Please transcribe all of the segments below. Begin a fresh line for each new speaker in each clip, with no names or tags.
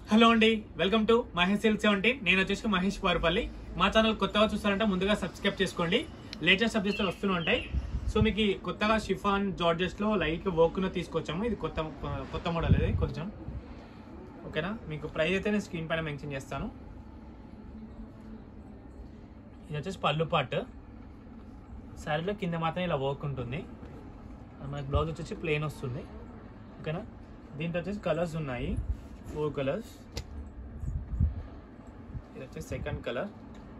hello అండి welcome to Mahesh silk seventeen నేను వచ్చేసి మహేష్ వారిపల్లి మా ఛానల్ కొత్తగా చూస్తారంటే ముందుగా సబ్స్క్రైబ్ చేసుకోండి లేటెస్ట్ సబ్జెక్ట్స్ వస్తూనే ఉంటాయి సో మీకు ఈ కొత్తగా షిఫాన్ జార్జెస్ లో లైట్ వర్క్ తీసుకొచ్చాము ఇది కొత్త కొత్త మోడల్ ఇది కొంచెం ఓకేనా మీకు ప్రైస్ అయితే నేను స్క్రీన్ పైన మెన్షన్ చేస్తాను ఇది వచ్చేసి పళ్ళు పార్ట్ శారీలో కింద మాత్రం ఇలా వర్క్ ఉంటుంది మనకి బ్లౌజ్ వచ్చేసి ప్లెయిన్ వస్తుంది ఓకేనా దీంట్లో వచ్చేసి కలర్స్ ఉన్నాయి ఫోర్ కలర్స్ ఇది వచ్చేసి సెకండ్ కలర్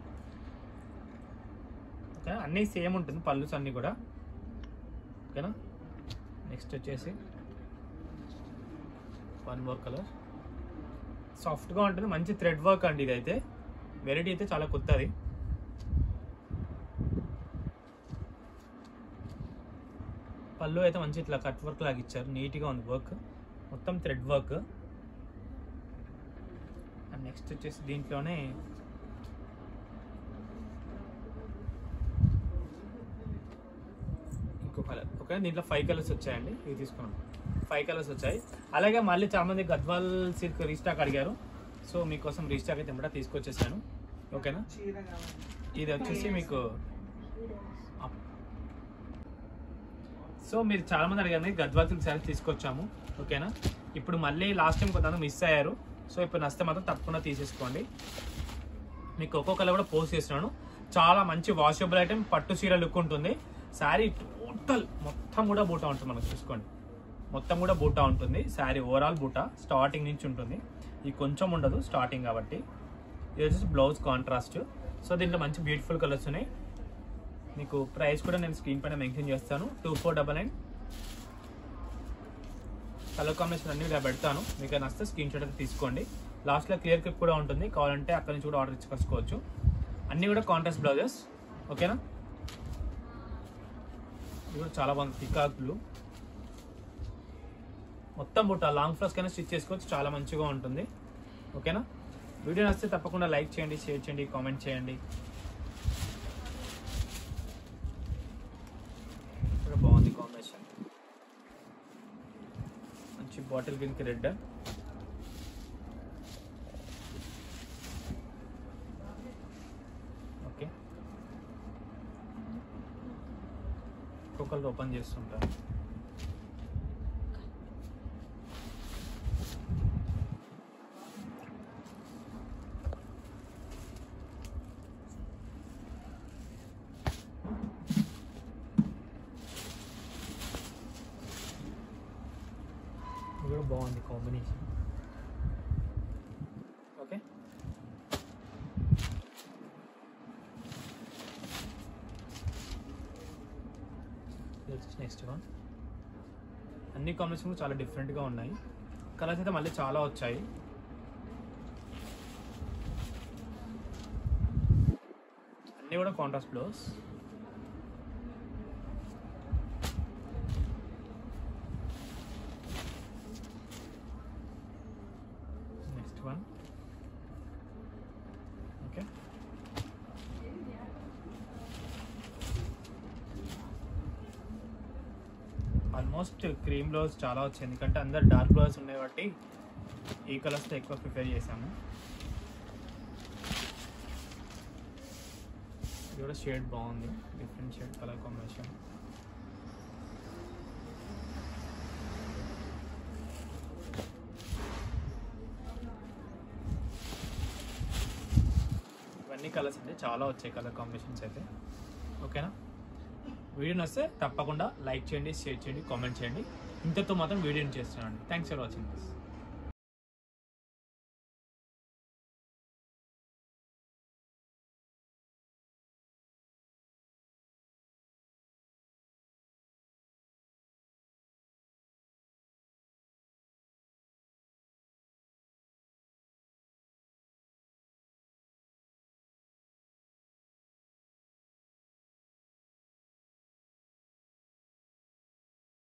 ఓకే అన్నీ సేమ్ ఉంటుంది పళ్ళుస్ అన్నీ కూడా ఓకేనా నెక్స్ట్ వచ్చేసి వన్ మోర్ కలర్ సాఫ్ట్గా ఉంటుంది మంచి థ్రెడ్ వర్క్ అండి ఇది అయితే వెరైటీ అయితే చాలా కొత్తది పళ్ళు అయితే మంచి ఇట్లా కట్ వర్క్ లాగా ఇచ్చారు నీట్గా ఉంది వర్క్ మొత్తం థ్రెడ్ వర్క్ అండ్ నెక్స్ట్ వచ్చేసి దీంట్లోనే ఇంకో కలర్ ఓకే దీంట్లో ఫైవ్ కలర్స్ వచ్చాయండి ఇవి తీసుకున్నాం ఫైవ్ కలర్స్ వచ్చాయి అలాగే మళ్ళీ చాలా మంది గద్వాల్ సిల్క్ రీస్టాక్ అడిగారు సో మీకోసం రీస్టాక్ అయితే కూడా తీసుకొచ్చేసాను ఓకేనా ఇది వచ్చేసి మీకు సో మీరు చాలా మంది అడిగారు గద్వాల్ సిల్క్ శారీ తీసుకొచ్చాము ఓకేనా ఇప్పుడు మళ్ళీ లాస్ట్ టైం కొంతమంది మిస్ అయ్యారు సో ఇప్పుడు నస్తే మాత్రం తప్పకుండా తీసేసుకోండి మీకు ఒక్కో కలర్ కూడా పోస్ట్ చేస్తున్నాను చాలా మంచి వాషబుల్ ఐటమ్ పట్టు చీర లుక్ ఉంటుంది శారీ టోటల్ మొత్తం కూడా బూటా ఉంటుంది మనకు చూసుకోండి మొత్తం కూడా బూటా ఉంటుంది శారీ ఓవరాల్ బూటా స్టార్టింగ్ నుంచి ఉంటుంది ఇది కొంచెం ఉండదు స్టార్టింగ్ కాబట్టి ఇది వచ్చేసి బ్లౌజ్ కాంట్రాస్ట్ సో దీంట్లో మంచి బ్యూటిఫుల్ కలర్స్ ఉన్నాయి మీకు ప్రైస్ కూడా నేను స్క్రీన్ పైన మెన్షన్ చేస్తాను two four double nine colour combination అన్ని ఇలా పెడతాను మీకు నచ్చితే స్క్రీన్ షాట్ అయితే తీసుకోండి లాస్ట్లో క్లియర్ క్లిప్ కూడా ఉంటుంది కావాలంటే అక్కడి నుంచి కూడా ఆర్డర్ ఇచ్చుకోవచ్చు అన్నీ కూడా కాంట్రాస్ట్ బ్లౌజెస్ ఓకేనా ఇది కూడా చాలా బాగుంది పికాక్ బ్లూ మొత్తం బుట్ట లాంగ్ ఫ్రాస్ కైనా స్టిచ్ చేసుకోవచ్చు చాలా మంచిగా ఉంటుంది ఓకేనా వీడియో నచ్చితే తప్పకుండా లైక్ చేయండి షేర్ చేయండి కామెంట్ చేయండి ఇక్కడ బాగుంది కాంబినేషన్ మంచి బాటిల్ గ్రీన్కి రెడ్ ఓకే ఒక్కొక్కరికి ఓపెన్ చేస్తుంటాను ఇది కూడా బాగుంది కాంబినేషన్ ఓకే నెక్స్ట్ వన్ అన్ని కాంబినేషన్ చాలా డిఫరెంట్గా ఉన్నాయి కలర్స్ అయితే మళ్ళీ చాలా వచ్చాయి అన్నీ కూడా contrast blouse next one okay almost cream blouse చాలా వచ్చాయి ఎందుకంటే అందరు డార్క్ బ్లౌజ్ ఉన్నాయి కాబట్టి ఈ కలర్స్తో ఎక్కువ ప్రిపేర్ చేశాము ఇది కూడా షేడ్ బాగుంది డిఫరెంట్ షేడ్ కలర్ కాంబినేషన్ ఇవన్నీ కలర్స్ అంటే చాలా వచ్చాయి కలర్ కాంబినేషన్స్ అయితే ఓకేనా వీడియో నస్తే తప్పకుండా లైక్ చేయండి షేర్ చేయండి కామెంట్ చేయండి ఇంతతో మాత్రం వీడియోని చేస్తున్నాను థ్యాంక్స్ ఫర్ వాచింగ్ దిస్